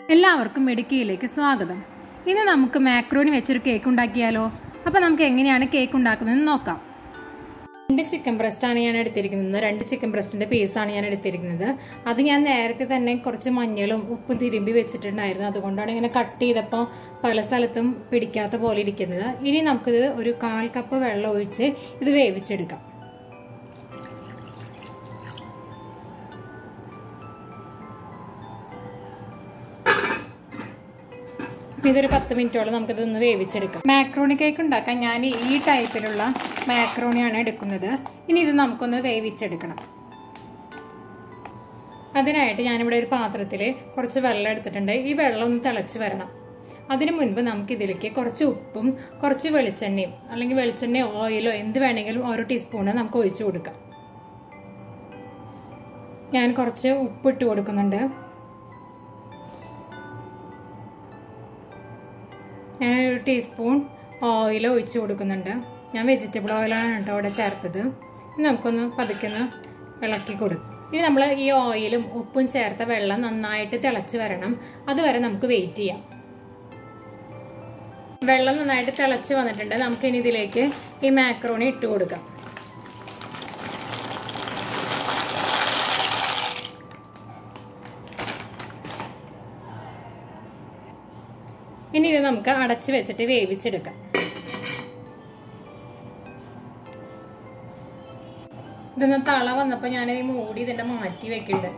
എല്ലാവർക്കും മെഡിക്കയിലേക്ക് സ്വാഗതം ഇന്ന് നമുക്ക് മാക്രോണി വെച്ചൊരു കേക്ക് ഉണ്ടാക്കിയാലോ അപ്പോൾ നമുക്ക് എങ്ങനെയാണ് കേക്ക് ഉണ്ടാക്കുന്നതെന്ന് നോക്കാം രണ്ട് ചിക്കൻ ബ്രസ്റ്റാണ് ഞാൻ എടുത്തിരിക്കുന്നത് രണ്ട് ചിക്കൻ ബ്രസ്റ്റിന്റെ പീസാണ് ഞാൻ എടുത്തിരിക്കുന്നത് അത് ഞാൻ നേരത്തെ തന്നെ കുറച്ച് മഞ്ഞളും ഉപ്പും തിരുമ്പി വെച്ചിട്ടുണ്ടായിരുന്നു അതുകൊണ്ടാണ് ഇങ്ങനെ കട്ട് ചെയ്തപ്പോൾ പല സ്ഥലത്തും പിടിക്കാത്ത പോലെ ഇരിക്കുന്നത് ഇനി നമുക്കിത് ഒരു കാൽ കപ്പ് വെള്ളം ഒഴിച്ച് ഇത് വേവിച്ചെടുക്കാം ഇതൊരു പത്ത് മിനിറ്റോളം നമുക്കിത് ഒന്ന് വേവിച്ചെടുക്കാം മാക്രോണി കേക്ക് ഉണ്ടാക്കാൻ ഞാൻ ഈ ടൈപ്പിലുള്ള മാക്രോണിയാണ് എടുക്കുന്നത് ഇനി ഇത് നമുക്കൊന്ന് വേവിച്ചെടുക്കണം അതിനായിട്ട് ഞാനിവിടെ ഒരു പാത്രത്തിൽ കുറച്ച് വെള്ളം എടുത്തിട്ടുണ്ട് ഈ വെള്ളം ഒന്ന് തിളച്ച് വരണം അതിനു മുൻപ് നമുക്ക് ഇതിലേക്ക് കുറച്ച് ഉപ്പും കുറച്ച് വെളിച്ചെണ്ണയും അല്ലെങ്കിൽ വെളിച്ചെണ്ണയോ ഓയിലോ എന്ത് വേണമെങ്കിലും ഓരോ ടീസ്പൂണ് നമുക്ക് ഒഴിച്ചു കൊടുക്കാം ഞാൻ കുറച്ച് ഉപ്പിട്ട് കൊടുക്കുന്നുണ്ട് ഞാൻ ഒരു ടീസ്പൂൺ ഓയിൽ ഒഴിച്ച് കൊടുക്കുന്നുണ്ട് ഞാൻ വെജിറ്റബിൾ ഓയിലാണ് കേട്ടോ അവിടെ ചേർത്തത് ഇനി നമുക്കൊന്ന് പതുക്കൊന്ന് ഇളക്കി കൊടുക്കും ഇനി നമ്മൾ ഈ ഓയിലും ഉപ്പും ചേർത്ത വെള്ളം നന്നായിട്ട് തിളച്ച് വരണം അതുവരെ നമുക്ക് വെയിറ്റ് ചെയ്യാം വെള്ളം നന്നായിട്ട് തിളച്ച് വന്നിട്ടുണ്ട് നമുക്ക് ഇനി ഇതിലേക്ക് ഈ മാക്രോണി ഇട്ട് കൊടുക്കാം ഇനി ഇത് നമുക്ക് അടച്ചു വെച്ചിട്ട് വേവിച്ചെടുക്കാം ഇതൊന്ന് തള വന്നപ്പോൾ ഞാൻ ഈ മൂടി ഇതിന്റെ മാറ്റി വെക്കുന്നുണ്ട്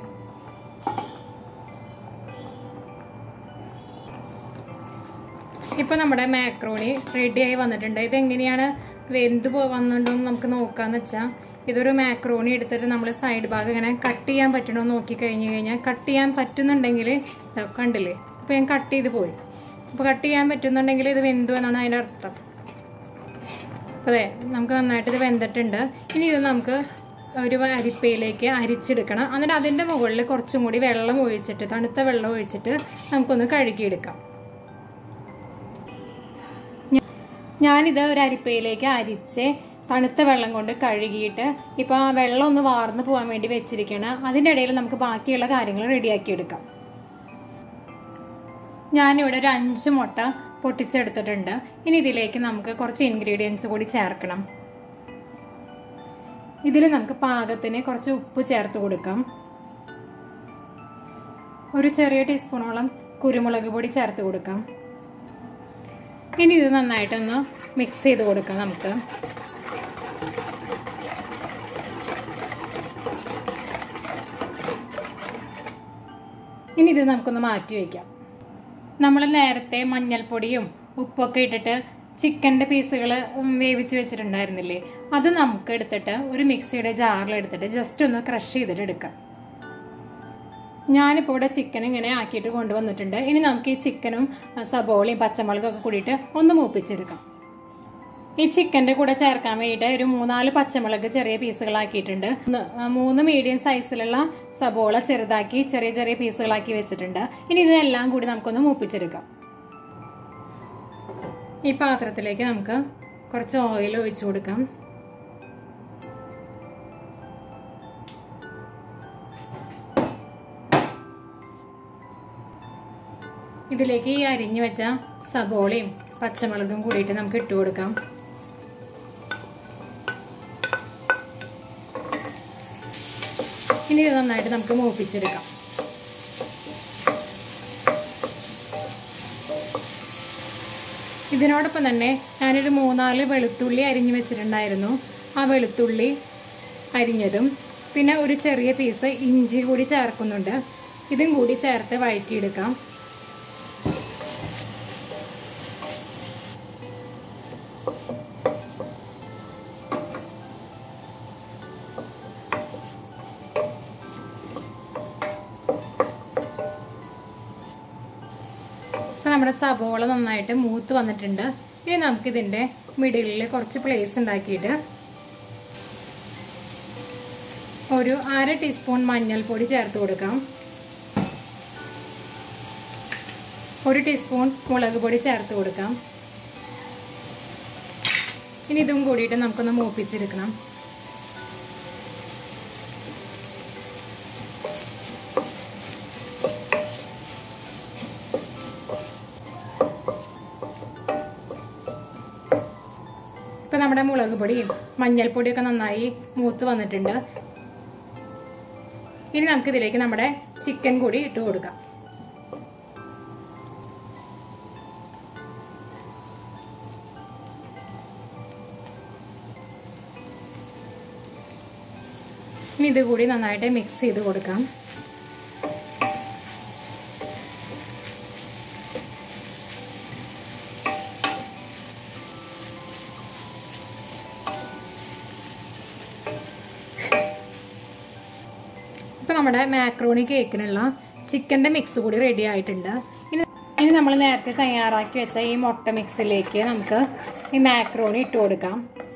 ഇപ്പൊ നമ്മുടെ മാക്രോണി റെഡിയായി വന്നിട്ടുണ്ട് ഇതെങ്ങനെയാണ് വെന്ത് വന്നിട്ടുണ്ടോന്ന് നമുക്ക് നോക്കാന്ന് വെച്ചാൽ ഇതൊരു മാക്രോണി എടുത്തിട്ട് നമ്മൾ സൈഡ് ഭാഗം ഇങ്ങനെ കട്ട് ചെയ്യാൻ പറ്റണോ നോക്കി കഴിഞ്ഞ് കഴിഞ്ഞാൽ കട്ട് ചെയ്യാൻ പറ്റുന്നുണ്ടെങ്കിൽ കണ്ടില്ലേ അപ്പോൾ ഞാൻ കട്ട് ചെയ്ത് പോയി അപ്പോൾ കട്ട് ചെയ്യാൻ പറ്റുന്നുണ്ടെങ്കിൽ ഇത് വെന്തു എന്നാണ് അതിൻ്റെ അർത്ഥം അതെ നമുക്ക് നന്നായിട്ട് ഇത് വെന്തിട്ടുണ്ട് ഇനി ഇത് നമുക്ക് ഒരു അരിപ്പയിലേക്ക് അരിച്ചെടുക്കണം എന്നിട്ട് അതിൻ്റെ മുകളിൽ കുറച്ചും കൂടി വെള്ളം ഒഴിച്ചിട്ട് തണുത്ത വെള്ളം ഒഴിച്ചിട്ട് നമുക്കൊന്ന് കഴുകിയെടുക്കാം ഞാനിത് ഒരു അരിപ്പയിലേക്ക് അരിച്ച് തണുത്ത വെള്ളം കൊണ്ട് കഴുകിയിട്ട് ഇപ്പോൾ ആ വെള്ളം ഒന്ന് വാർന്നു പോകാൻ വേണ്ടി വെച്ചിരിക്കണം അതിൻ്റെ ഇടയിൽ നമുക്ക് ബാക്കിയുള്ള കാര്യങ്ങൾ റെഡിയാക്കി എടുക്കാം ഞാനിവിടെ ഒരു അഞ്ച് മുട്ട പൊട്ടിച്ചെടുത്തിട്ടുണ്ട് ഇനി ഇതിലേക്ക് നമുക്ക് കുറച്ച് ഇൻഗ്രീഡിയൻസ് കൂടി ചേർക്കണം ഇതിൽ നമുക്ക് പാകത്തിന് കുറച്ച് ഉപ്പ് ചേർത്ത് കൊടുക്കാം ഒരു ചെറിയ ടീസ്പൂണോളം കുരുമുളക് പൊടി ചേർത്ത് കൊടുക്കാം ഇനി ഇത് നന്നായിട്ടൊന്ന് മിക്സ് ചെയ്ത് കൊടുക്കാം നമുക്ക് ഇനി ഇത് നമുക്കൊന്ന് മാറ്റി വയ്ക്കാം നമ്മൾ നേരത്തെ മഞ്ഞൾപ്പൊടിയും ഉപ്പൊക്കെ ഇട്ടിട്ട് ചിക്കൻ്റെ പീസുകൾ വേവിച്ച് വെച്ചിട്ടുണ്ടായിരുന്നില്ലേ അത് നമുക്ക് എടുത്തിട്ട് ഒരു മിക്സിയുടെ ജാറിൽ എടുത്തിട്ട് ജസ്റ്റ് ഒന്ന് ക്രഷ് ചെയ്തിട്ട് എടുക്കാം ഞാനിപ്പോൾ ഇവിടെ ചിക്കൻ ഇങ്ങനെ ആക്കിയിട്ട് കൊണ്ടുവന്നിട്ടുണ്ട് ഇനി നമുക്ക് ഈ ചിക്കനും സബോളയും പച്ചമുളകും ഒക്കെ കൂടിയിട്ട് ഒന്ന് മൂപ്പിച്ചെടുക്കാം ഈ ചിക്കൻ്റെ കൂടെ ചേർക്കാൻ വേണ്ടിയിട്ട് ഒരു മൂന്നാല് പച്ചമുളക് ചെറിയ പീസുകളാക്കിയിട്ടുണ്ട് മൂന്ന് മീഡിയം സൈസിലുള്ള സബോള ചെറുതാക്കി ചെറിയ ചെറിയ പീസുകളാക്കി വെച്ചിട്ടുണ്ട് ഇനി ഇതെല്ലാം കൂടി നമുക്കൊന്ന് മൂപ്പിച്ചെടുക്കാം ഈ പാത്രത്തിലേക്ക് നമുക്ക് കുറച്ച് ഓയിൽ ഒഴിച്ചു കൊടുക്കാം ഇതിലേക്ക് ഈ അരിഞ്ഞു വെച്ച സബോളയും പച്ചമുളകും കൂടിയിട്ട് നമുക്ക് ഇട്ട് കൊടുക്കാം ഇനി ഇത് നന്നായിട്ട് നമുക്ക് മൂപ്പിച്ചെടുക്കാം ഇതിനോടൊപ്പം തന്നെ ഞാനൊരു മൂന്നാല് വെളുത്തുള്ളി അരിഞ്ഞു വെച്ചിട്ടുണ്ടായിരുന്നു ആ വെളുത്തുള്ളി അരിഞ്ഞതും പിന്നെ ഒരു ചെറിയ പീസ് ഇഞ്ചി കൂടി ചേർക്കുന്നുണ്ട് ഇതും കൂടി ചേർത്ത് വഴറ്റിയെടുക്കാം ഇപ്പം നമ്മുടെ സബോള നന്നായിട്ട് മൂത്ത് വന്നിട്ടുണ്ട് ഇനി നമുക്കിതിൻ്റെ മിഡിലിൽ കുറച്ച് പ്ലേസ് ഉണ്ടാക്കിയിട്ട് ഒരു അര ടീസ്പൂൺ മഞ്ഞൾപ്പൊടി ചേർത്ത് കൊടുക്കാം ഒരു ടീസ്പൂൺ മുളക് പൊടി ചേർത്ത് കൊടുക്കാം ഇനി ഇതും കൂടിയിട്ട് നമുക്കൊന്ന് മൂപ്പിച്ചെടുക്കണം നമ്മുടെ മുളക് പൊടിയും മഞ്ഞൾപ്പൊടിയൊക്കെ നന്നായി മൂത്ത് വന്നിട്ടുണ്ട് ഇനി നമുക്ക് ഇതിലേക്ക് നമ്മുടെ ചിക്കൻ കൂടി ഇട്ട് കൊടുക്കാം ഇനി ഇത് കൂടി നന്നായിട്ട് മിക്സ് ചെയ്ത് കൊടുക്കാം ഇപ്പം നമ്മുടെ മാക്രോണി കേക്കിനുള്ള ചിക്കൻ്റെ മിക്സ് കൂടി റെഡി ആയിട്ടുണ്ട് ഇനി ഇനി നമ്മൾ നേരത്തെ തയ്യാറാക്കി വെച്ച ഈ മുട്ട മിക്സിലേക്ക് നമുക്ക് ഈ മാക്രോണി ഇട്ട് കൊടുക്കാം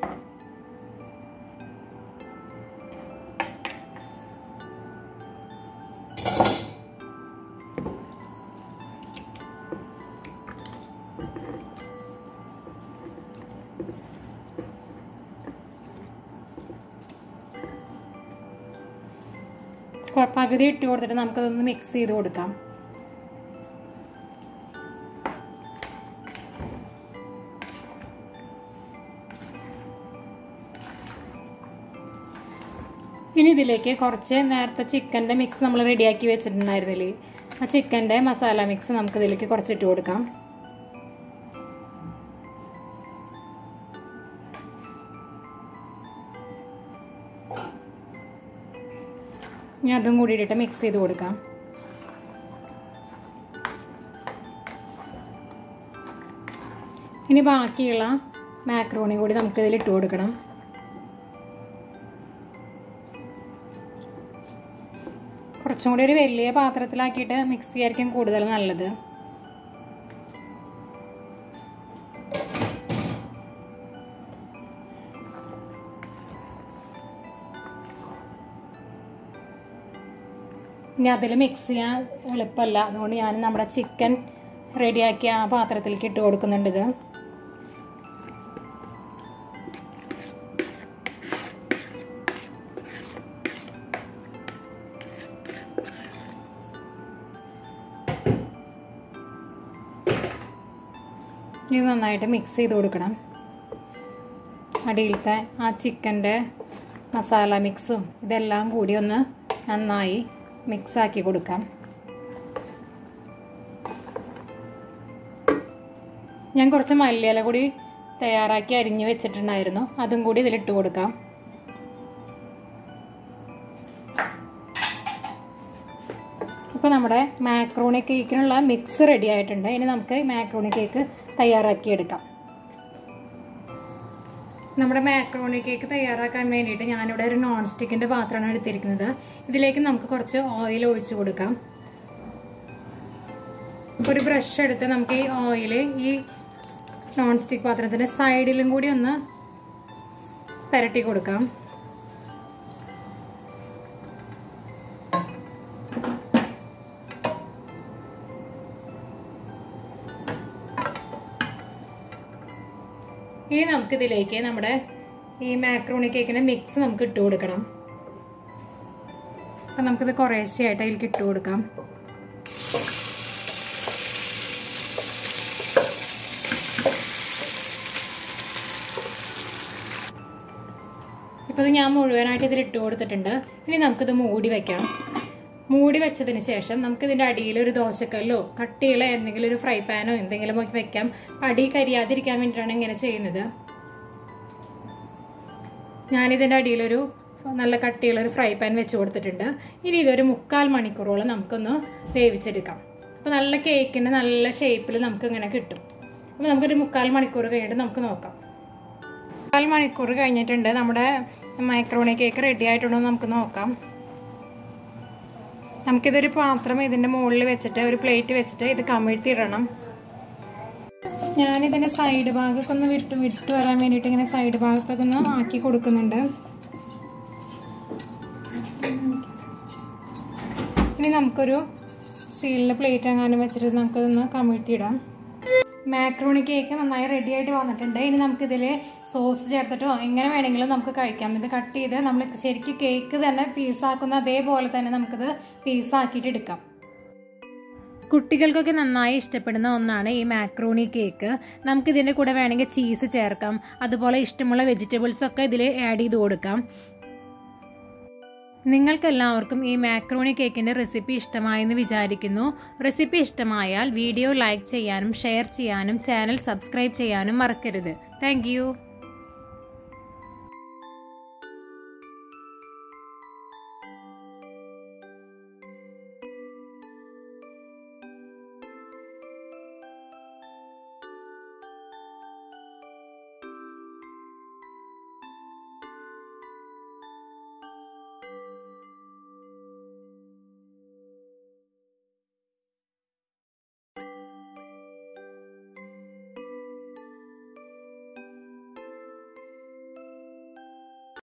പകുതി ഇട്ട് കൊടുത്തിട്ട് നമുക്കതൊന്ന് മിക്സ് ചെയ്ത് കൊടുക്കാം ഇനി ഇതിലേക്ക് കുറച്ച് നേരത്തെ ചിക്കൻ്റെ മിക്സ് നമ്മൾ റെഡിയാക്കി വെച്ചിട്ടുണ്ടായിരുന്നില്ലേ ആ ചിക്കൻ്റെ മസാല മിക്സ് നമുക്ക് ഇതിലേക്ക് കുറച്ച് ഇട്ട് കൊടുക്കാം ഇനി അതും കൂടി ഇട്ടിട്ട് മിക്സ് ചെയ്ത് കൊടുക്കാം ഇനി ബാക്കിയുള്ള മാക്രോണി കൂടി നമുക്ക് ഇതിൽ ഇട്ട് കൊടുക്കണം കുറച്ചും കൂടി ഒരു വലിയ പാത്രത്തിലാക്കിയിട്ട് മിക്സ് ചെയ്യായിരിക്കും കൂടുതൽ നല്ലത് ഇനി അതിൽ മിക്സ് ചെയ്യാൻ എളുപ്പമല്ല അതുകൊണ്ട് ഞാൻ നമ്മുടെ ചിക്കൻ റെഡിയാക്കി ആ പാത്രത്തിലേക്ക് ഇട്ട് കൊടുക്കുന്നുണ്ട് ഇത് ഇത് നന്നായിട്ട് മിക്സ് ചെയ്ത് കൊടുക്കണം അടിയിലത്തെ ആ ചിക്കൻ്റെ മസാല മിക്സും ഇതെല്ലാം കൂടി ഒന്ന് നന്നായി മിക്സാക്കി കൊടുക്കാം ഞാൻ കുറച്ച് മല്ലിയില കൂടി തയ്യാറാക്കി അരിഞ്ഞ് വെച്ചിട്ടുണ്ടായിരുന്നു അതും കൂടി ഇതിലിട്ട് കൊടുക്കാം ഇപ്പോൾ നമ്മുടെ മാക്രോണി കേക്കിനുള്ള മിക്സ് റെഡി ആയിട്ടുണ്ട് ഇനി നമുക്ക് മാക്രോണി കേക്ക് തയ്യാറാക്കി എടുക്കാം നമ്മുടെ മാക്രോണി കേക്ക് തയ്യാറാക്കാൻ വേണ്ടിയിട്ട് ഞാനിവിടെ ഒരു നോൺ സ്റ്റിക്കിൻ്റെ പാത്രമാണ് എടുത്തിരിക്കുന്നത് ഇതിലേക്ക് നമുക്ക് കുറച്ച് ഓയിൽ ഒഴിച്ചു കൊടുക്കാം ഒരു ബ്രഷ് എടുത്ത് നമുക്ക് ഈ ഓയിൽ ഈ നോൺ സ്റ്റിക്ക് പാത്രത്തിൻ്റെ സൈഡിലും കൂടി ഒന്ന് പുരട്ടി കൊടുക്കാം ഇനി നമുക്കിതിലേക്ക് നമ്മുടെ ഈ മാക്രോണി കേക്കിൻ്റെ മിക്സ് നമുക്ക് ഇട്ട് കൊടുക്കണം അപ്പം നമുക്കിത് കുറേശ്ശെയായിട്ട് അതിലേക്ക് ഇട്ട് കൊടുക്കാം ഇപ്പോൾ ഇത് ഞാൻ മുഴുവനായിട്ട് ഇതിൽ ഇട്ട് കൊടുത്തിട്ടുണ്ട് ഇനി നമുക്കിത് മൂടി വെക്കാം മൂടി വെച്ചതിന് ശേഷം നമുക്കിതിൻ്റെ അടിയിൽ ഒരു ദോശക്കല്ലോ കട്ടിയുള്ള എന്തെങ്കിലും ഒരു ഫ്രൈ പാനോ എന്തെങ്കിലും ഒക്കെ വെക്കാം അടി കരിയാതിരിക്കാൻ വേണ്ടിയിട്ടാണ് ഇങ്ങനെ ചെയ്യുന്നത് ഞാനിതിൻ്റെ അടിയിലൊരു നല്ല കട്ടിയുള്ള ഒരു ഫ്രൈ പാൻ വെച്ച് കൊടുത്തിട്ടുണ്ട് ഇനി ഇതൊരു മുക്കാൽ മണിക്കൂറോളം നമുക്കൊന്ന് വേവിച്ചെടുക്കാം അപ്പോൾ നല്ല കേക്കിന് നല്ല ഷേപ്പിൽ നമുക്ക് ഇങ്ങനെ കിട്ടും അപ്പോൾ നമുക്കൊരു മുക്കാൽ മണിക്കൂർ കഴിഞ്ഞിട്ട് നമുക്ക് നോക്കാം മുക്കാൽ മണിക്കൂർ കഴിഞ്ഞിട്ടുണ്ട് നമ്മുടെ മൈക്രോണി കേക്ക് റെഡി ആയിട്ടുണ്ടോ എന്ന് നമുക്ക് നോക്കാം നമുക്കിതൊരു പാത്രം ഇതിൻ്റെ മുകളിൽ വെച്ചിട്ട് ഒരു പ്ലേറ്റ് വെച്ചിട്ട് ഇത് കമിഴ്ത്തിയിടണം ഞാനിതിൻ്റെ സൈഡ് ഭാഗമൊക്കെ ഒന്ന് വിട്ട് വിട്ട് വരാൻ വേണ്ടിയിട്ട് ഇങ്ങനെ സൈഡ് ഭാഗത്തൊക്കെ ഒന്ന് ആക്കി കൊടുക്കുന്നുണ്ട് ഇനി നമുക്കൊരു സ്റ്റീലിൻ്റെ പ്ലേറ്റ് എങ്ങാനും വെച്ചിട്ട് നമുക്കതൊന്ന് കമിഴ്ത്തിയിടാം മാക്രോണി കേക്ക് നന്നായി റെഡി ആയിട്ട് വന്നിട്ടുണ്ട് ഇനി നമുക്കിതിൽ സോസ് ചേർത്തിട്ടോ എങ്ങനെ വേണമെങ്കിലും നമുക്ക് കഴിക്കാം ഇത് കട്ട് ചെയ്ത് നമ്മൾ ശരിക്കും കേക്ക് തന്നെ പീസാക്കുന്ന അതേപോലെ തന്നെ നമുക്കിത് പീസാക്കിയിട്ട് എടുക്കാം കുട്ടികൾക്കൊക്കെ നന്നായി ഇഷ്ടപ്പെടുന്ന ഒന്നാണ് ഈ മാക്രോണി കേക്ക് നമുക്ക് ഇതിൻ്റെ കൂടെ വേണമെങ്കിൽ ചീസ് ചേർക്കാം അതുപോലെ ഇഷ്ടമുള്ള വെജിറ്റബിൾസ് ഒക്കെ ഇതിൽ ആഡ് ചെയ്ത് കൊടുക്കാം നിങ്ങൾക്കെല്ലാവർക്കും ഈ മാക്രോണി കേക്കിൻ്റെ റെസിപ്പി ഇഷ്ടമായെന്ന് വിചാരിക്കുന്നു റെസിപ്പി ഇഷ്ടമായാൽ വീഡിയോ ലൈക്ക് ചെയ്യാനും ഷെയർ ചെയ്യാനും ചാനൽ സബ്സ്ക്രൈബ് ചെയ്യാനും മറക്കരുത് താങ്ക്